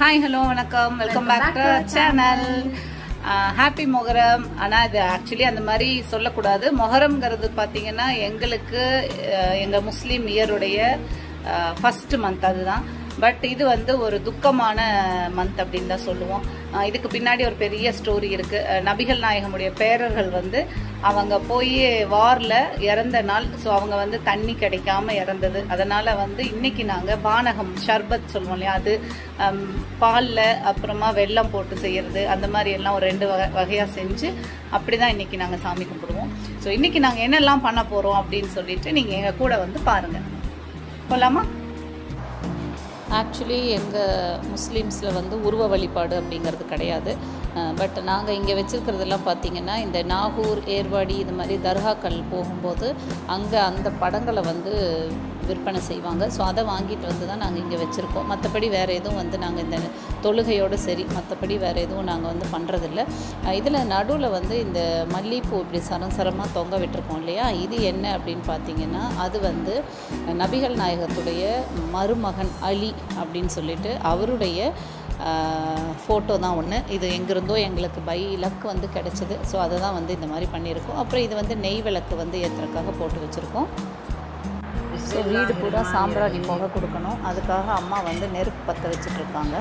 hi hello வணக்கம் welcome back to channel happy Muharram ஆனால் இது ஆக்சுவலி அந்த மாதிரி சொல்லக்கூடாது மொஹரம்ங்கிறது பார்த்தீங்கன்னா எங்களுக்கு அஹ், எங்க முஸ்லீம் இயருடைய ஃபர்ஸ்ட் மந்த் அதுதான் பட் இது வந்து ஒரு துக்கமான மந்த் அப்படின்னு தான் சொல்லுவோம் அஹ், இதுக்கு பின்னாடி ஒரு பெரிய ஸ்டோரி இருக்கு அஹ், நபிகள் நாயகமுடைய பேரர்கள் வந்து அவங்க போய் வார்ல இறந்த நாள் ஸோ அவங்க வந்து தண்ணி கிடைக்காம இறந்தது அதனால வந்து இன்னைக்கு நாங்க பானகம் ஷர்பத் சொல்லுவோம் இல்லையா அது ஹம், பால்ல அப்புறமா வெல்லம் போட்டு செய்யறது அந்த மாதிரி எல்லாம் ஒரு ரெண்டு வகை வகையா செஞ்சு அப்படிதான் இன்னைக்கு நாங்க சாமி கும்பிடுவோம் ஸோ இன்னைக்கு நாங்க என்னெல்லாம் பண்ண போறோம் அப்படின்னு சொல்லிட்டு நீங்க எங்க கூட வந்து பாருங்க போலாமா ஆக்சுவலி எங்கள் முஸ்லீம்ஸில் வந்து உருவ வழிபாடு அப்படிங்கிறது கிடையாது பட் நாங்கள் இங்கே வச்சுருக்கிறதெல்லாம் பார்த்தீங்கன்னா இந்த நாகூர் ஏர்வாடி இது மாதிரி தர்காக்கள் போகும்போது அங்கே அந்த படங்களை வந்து விற்பனை செய்வாங்க ஸோ அதை வாங்கிட்டு வந்து தான் நாங்கள் இங்கே வச்சுருக்கோம் மற்றபடி வேறு எதுவும் வந்து நாங்கள் இந்த தொழுகையோடு சரி மற்றபடி வேறு எதுவும் நாங்கள் வந்து பண்ணுறதில்ல இதில் நடுவில் வந்து இந்த மல்லிகைப்பூ இப்படி சரம் சரமாக தொங்க விட்டுருக்கோம் இல்லையா இது என்ன அப்படின்னு பார்த்தீங்கன்னா அது வந்து நபிகள் நாயகத்துடைய மருமகன் அலி அப்படின்னு சொல்லிட்டு அவருடைய ஃபோட்டோ தான் ஒன்று இது எங்கிருந்தோ எங்களுக்கு பை லக் வந்து கிடச்சிது ஸோ அதை தான் வந்து இந்த மாதிரி பண்ணியிருக்கோம் அப்புறம் இது வந்து நெய் விளக்கு வந்து ஏற்றுறதுக்காக போட்டு வச்சுருக்கோம் ஸோ வீடு பூரா சாம்பிராணி புகை கொடுக்கணும் அதுக்காக அம்மா வந்து நெருப்பு பற்ற வச்சுட்டு இருக்காங்க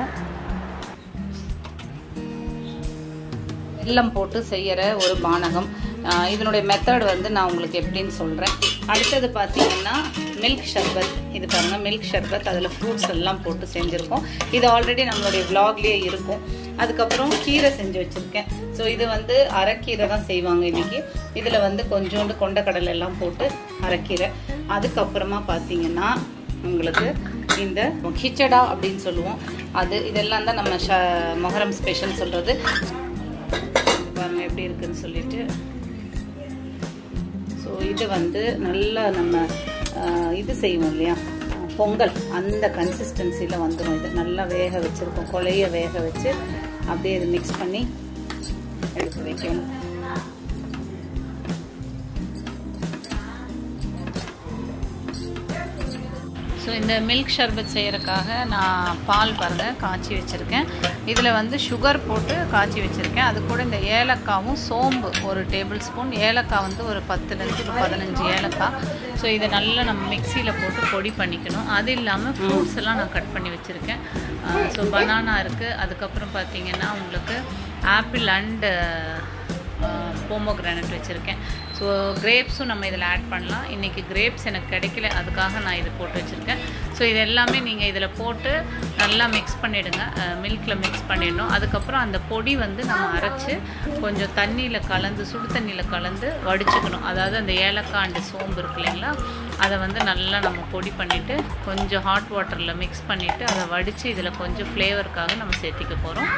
வெல்லம் போட்டு செய்யற ஒரு பானகம் ஆஹ் இதனுடைய மெத்தட் வந்து நான் உங்களுக்கு எப்படின்னு சொல்கிறேன் அடுத்தது பார்த்தீங்கன்னா மில்க் ஷர்பத் இது பாருங்க மில்க் ஷர்பத் அதில் ஃப்ரூட்ஸ் எல்லாம் போட்டு செஞ்சுருக்கோம் இது ஆல்ரெடி நம்மளுடைய vlogலயே இருக்கும் அதுக்கப்புறம் கீரை செஞ்சு வச்சுருக்கேன் ஸோ இது வந்து அரைக்கீரை தான் செய்வாங்க இன்னைக்கு இதில் வந்து கொஞ்சோண்டு கொண்டக்கடலை எல்லாம் போட்டு அரைக்கீரை அதுக்கப்புறமா பார்த்தீங்கன்னா உங்களுக்கு இந்த கிச்சடா அப்படின்னு சொல்லுவோம் அது இதெல்லாம் தான் நம்ம ஷ மொஹரம் ஸ்பெஷல் சொல்கிறது பாருங்க எப்படி இருக்குன்னு சொல்லிட்டு ஸோ இது வந்து நல்லா நம்ம ஆஹ், இது செய்வோம் இல்லையா ஆஹ், பொங்கல் அந்த கன்சிஸ்டன்சியில் வந்துடும் இது நல்லா வேக வச்சுருக்கோம் கொலைய வேக வச்சு அப்படியே இது மிக்ஸ் பண்ணி எடுத்து வைக்கணும் ஸோ இந்த மில்க் ஷர்பத் செய்யறதுக்காக நான் பால் பாருங்கள் காய்ச்சி வச்சுருக்கேன் இதில் வந்து சுகர் போட்டு காய்ச்சி வச்சுருக்கேன் அது கூட இந்த ஏலக்காவும் சோம்பு ஒரு டேபிள் ஸ்பூன் ஏலக்காய் வந்து ஒரு பத்துலேருந்து ஒரு பதினஞ்சு ஏலக்காய் ஸோ இதை நல்லா நம்ம மிக்சியில் போட்டு பொடி பண்ணிக்கணும் அது இல்லாமல் ஃப்ரூட்ஸ் எல்லாம் நான் கட் பண்ணி வச்சுருக்கேன் ஸோ பனானா இருக்குது அதுக்கப்புறம் பார்த்தீங்கன்னா உங்களுக்கு ஆப்பிள் அண்டு போமோகிரானட் வச்சுருக்கேன் ஸோ கிரேப்ஸும் நம்ம இதில் ஆட் பண்ணலாம் இன்றைக்கி கிரேப்ஸ் எனக்கு கிடைக்கல அதுக்காக நான் இது போட்டு வச்சுருக்கேன் ஸோ இது எல்லாமே நீங்கள் இதில் போட்டு நல்லா மிக்ஸ் பண்ணிவிடுங்க மில்கில் மிக்ஸ் பண்ணிடணும் அதுக்கப்புறம் அந்த பொடி வந்து நம்ம அரைச்சி கொஞ்சம் தண்ணியில் கலந்து சுடு தண்ணியில் கலந்து வடிச்சுக்கணும் அதாவது அந்த ஏலக்காய் அண்டு சோம்பு இருக்கு இல்லைங்களா அதை வந்து நல்லா நம்ம பொடி பண்ணிவிட்டு கொஞ்சம் ஹாட் வாட்டரில் மிக்ஸ் பண்ணிவிட்டு அதை வடித்து இதில் கொஞ்சம் ஃப்ளேவருக்காக நம்ம சேர்த்திக்க போகிறோம்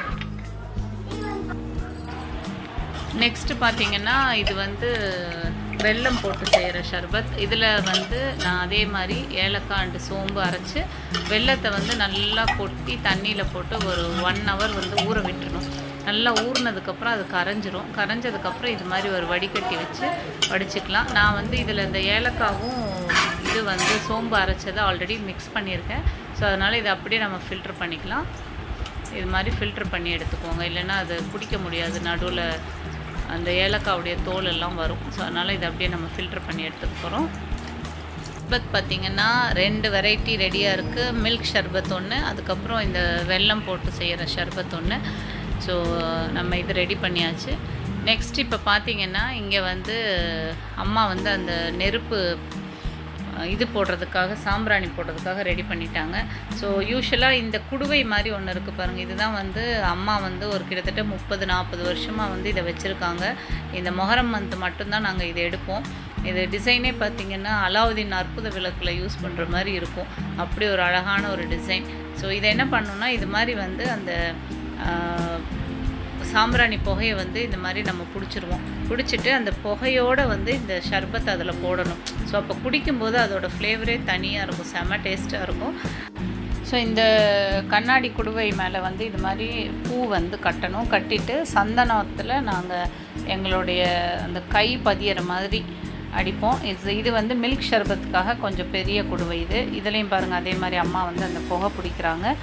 நெக்ஸ்ட்டு பார்த்தீங்கன்னா இது வந்து வெல்லம் போட்டு செய்கிற ஷர்பத் இதில் வந்து நான் அதே மாதிரி ஏலக்காய் அண்டு சோம்பு அரைச்சி வெல்லத்தை வந்து நல்லா கொட்டி தண்ணியில் போட்டு ஒரு ஒன் ஹவர் வந்து ஊற விட்டுறணும் நல்லா ஊறினதுக்கப்புறம் அது கரைஞ்சிரும் கரைஞ்சதுக்கப்புறம் இது மாதிரி ஒரு வடிகட்டி வச்சு வடிச்சுக்கலாம் நான் வந்து இதில் இந்த ஏலக்காவும் இது வந்து சோம்பு அரைச்சதை ஆல்ரெடி மிக்ஸ் பண்ணியிருக்கேன் ஸோ அதனால் இதை அப்படியே நம்ம ஃபில்டர் பண்ணிக்கலாம் இது மாதிரி ஃபில்டர் பண்ணி எடுத்துக்கோங்க இல்லைன்னா அது குடிக்க முடியாது நடுவில் அந்த ஏலக்காவுடைய தோல் எல்லாம் வரும் ஸோ அதனால் இதை அப்படியே நம்ம ஃபில்டர் பண்ணி எடுத்துக்க போகிறோம் ஷர்பத் பார்த்திங்கன்னா ரெண்டு வெரைட்டி ரெடியாக இருக்குது மில்க் ஷர்பத் ஒன்று அதுக்கப்புறம் இந்த வெல்லம் போட்டு செய்கிற ஷர்பத் ஒன்று ஸோ நம்ம இது ரெடி பண்ணியாச்சு நெக்ஸ்ட் இப்போ பார்த்தீங்கன்னா இங்கே வந்து அம்மா வந்து அந்த நெருப்பு இது போடுறதுக்காக சாம்பிராணி போடுறதுக்காக ரெடி பண்ணிட்டாங்க ஸோ யூஸ்வலாக இந்த குடுவை மாதிரி ஒன்று இருக்குது பாருங்கள் இதுதான் வந்து அம்மா வந்து ஒரு கிட்டத்தட்ட முப்பது நாற்பது வருஷமாக வந்து இதை வச்சுருக்காங்க இந்த மொஹரம் மந்த் மட்டும்தான் நாங்கள் இதை எடுப்போம் இது டிசைனே பார்த்திங்கன்னா அலாவுதீன் அற்புத விளக்கில் யூஸ் பண்ணுற மாதிரி இருக்கும் அப்படி ஒரு அழகான ஒரு டிசைன் ஸோ இதை என்ன பண்ணணும்னா இது மாதிரி வந்து அந்த ஆஹ், சாம்பிராணி புகையை வந்து இந்த மாதிரி நம்ம பிடிச்சிருவோம் பிடிச்சிட்டு அந்த புகையோடு வந்து இந்த ஷர்பத் அதில் போடணும் ஸோ அப்போ குடிக்கும்போது அதோட ஃப்ளேவரே தனியாக இருக்கும் செம டேஸ்ட்டாக இருக்கும் ஸோ இந்த கண்ணாடி குடுவை மேலே வந்து இது மாதிரி பூ வந்து கட்டணும் கட்டிட்டு சந்தனத்தில் நாங்கள் எங்களுடைய அந்த கை பதியிற மாதிரி அடிப்போம் இது இது வந்து மில்க் ஷர்பத்துக்காக கொஞ்சம் பெரிய குடுவை இது இதுலேயும் பாருங்கள் அதே மாதிரி அம்மா வந்து அந்த புகை பிடிக்கிறாங்க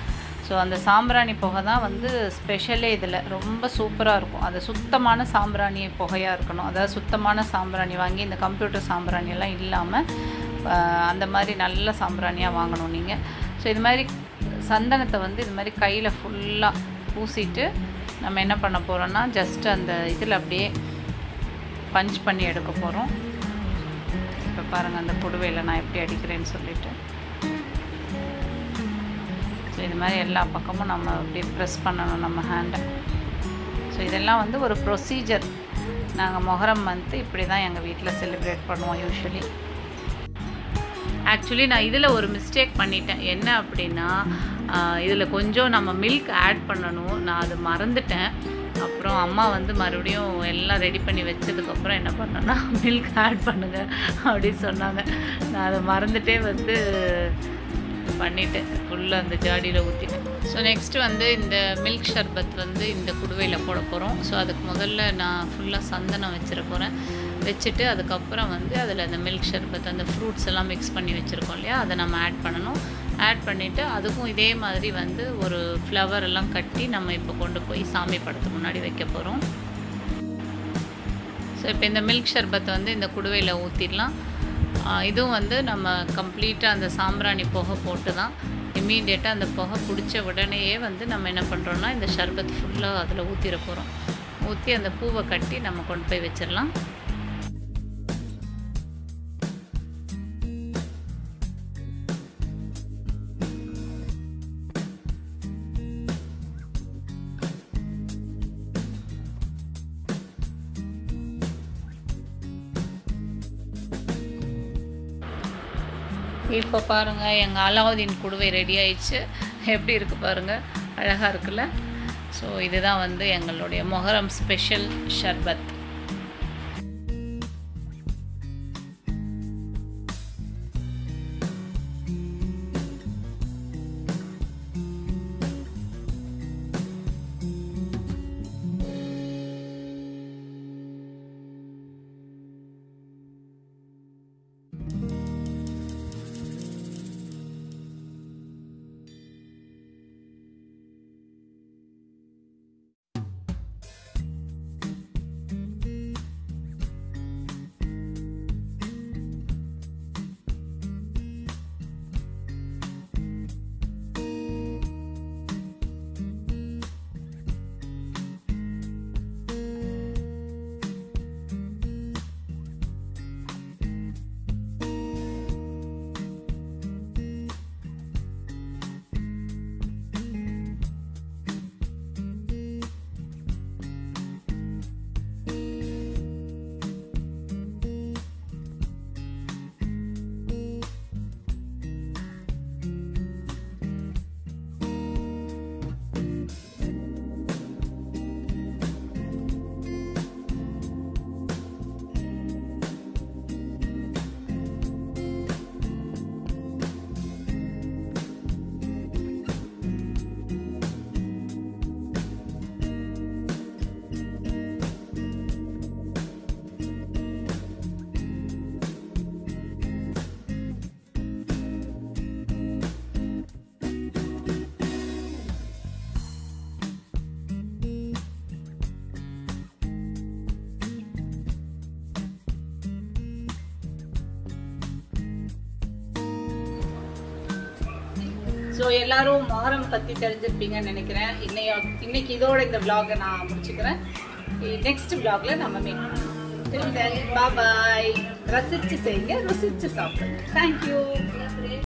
ஸோ அந்த சாம்பிராணி புகை தான் வந்து ஸ்பெஷலே இதில் ரொம்ப சூப்பராக இருக்கும் அது சுத்தமான சாம்பிராணி புகையாக இருக்கணும் அதாவது சுத்தமான சாம்பிராணி வாங்கி இந்த கம்ப்யூட்டர் சாம்பிராணி எல்லாம் இல்லாமல் அந்த மாதிரி நல்ல சாம்பிராணியாக வாங்கணும் நீங்கள் ஸோ இது மாதிரி சந்தனத்தை வந்து இது மாதிரி கையில் ஃபுல்லாக பூசிட்டு நம்ம என்ன பண்ண போகிறோம்னா ஜஸ்ட் அந்த இதில் அப்படியே பஞ்ச் பண்ணி எடுக்க போகிறோம் இப்போ பாருங்கள் அந்த புடுவையில் நான் எப்படி அடிக்கிறேன்னு சொல்லிட்டு ஸோ இது மாதிரி எல்லா பக்கமும் நம்ம அப்படியே ப்ரெஸ் பண்ணணும் நம்ம ஹேண்டை ஸோ இதெல்லாம் வந்து ஒரு ப்ரொசீஜர் நாங்கள் மொஹரம் மந்த்து இப்படி தான் எங்கள் வீட்டில் செலிப்ரேட் பண்ணுவோம் யூஸ்வலி ஆக்சுவலி நான் இதில் ஒரு மிஸ்டேக் பண்ணிட்டேன் என்ன அப்படின்னா இதில் கொஞ்சம் நம்ம மில்க் ஆட் பண்ணணும் நான் அது மறந்துட்டேன் அப்புறம் அம்மா வந்து மறுபடியும் எல்லாம் ரெடி பண்ணி வச்சதுக்கப்புறம் என்ன பண்ணேன்னா மில்க் ஆட் பண்ணுங்க அப்படின்னு சொன்னாங்க நான் அதை மறந்துட்டே வந்து பண்ணிட்டேன் ஃபுல்லாக அந்த ஜாடியில் ஊற்றிட்டேன் ஸோ நெக்ஸ்ட்டு வந்து இந்த மில்க் ஷர்பத் வந்து இந்த குடுவையில் போட போகிறோம் ஸோ அதுக்கு முதல்ல நான் ஃபுல்லாக சந்தனம் வச்சிட போகிறேன் வச்சுட்டு அதுக்கப்புறம் வந்து அதில் அந்த மில்க் ஷர்பத் அந்த ஃப்ரூட்ஸ் எல்லாம் மிக்ஸ் பண்ணி வச்சுருக்கோம் இல்லையா அதை நம்ம ஆட் பண்ணணும் ஆட் பண்ணிவிட்டு அதுக்கும் இதே மாதிரி வந்து ஒரு ஃப்ளவர் எல்லாம் கட்டி நம்ம இப்போ கொண்டு போய் சாமி படத்துக்கு முன்னாடி வைக்க போகிறோம் ஸோ இப்போ இந்த மில்க் ஷர்பத்தை வந்து இந்த குடுவையில் ஊற்றிடலாம் இதுவும் வந்து நம்ம கம்ப்ளீட்டாக அந்த சாம்பிராணி புகை போட்டு தான் இம்மீடியட்டாக அந்த புகை பிடிச்ச உடனேயே வந்து நம்ம என்ன பண்ணுறோன்னா இந்த ஷர்பத் ஃபுல்லாக அதில் ஊற்றிட போகிறோம் ஊற்றி அந்த பூவை கட்டி நம்ம கொண்டு போய் வச்சிடலாம் இப்போ பாருங்கள் எங்கள் அலாவுதீன் குடுவை ரெடி ஆயிடுச்சு எப்படி இருக்குது பாருங்கள் அழகாக இருக்குல்ல ஸோ இதுதான் வந்து எங்களுடைய மொஹரம் ஸ்பெஷல் ஷர்பத் ஸோ எல்லாரும் மொஹரம் பற்றி தெரிஞ்சிருப்பீங்கன்னு நினைக்கிறேன் இன்னைய இன்னைக்கு இதோட இந்த vlog-அ நான் முடிச்சுக்கிறேன் நெக்ஸ்ட் vlog-ல நம்ம மீட் பண்ணலாம் பாய் ரசிச்சு செய்யுங்க ருசிச்சு சாப்பிடுங்க தேங்க்யூ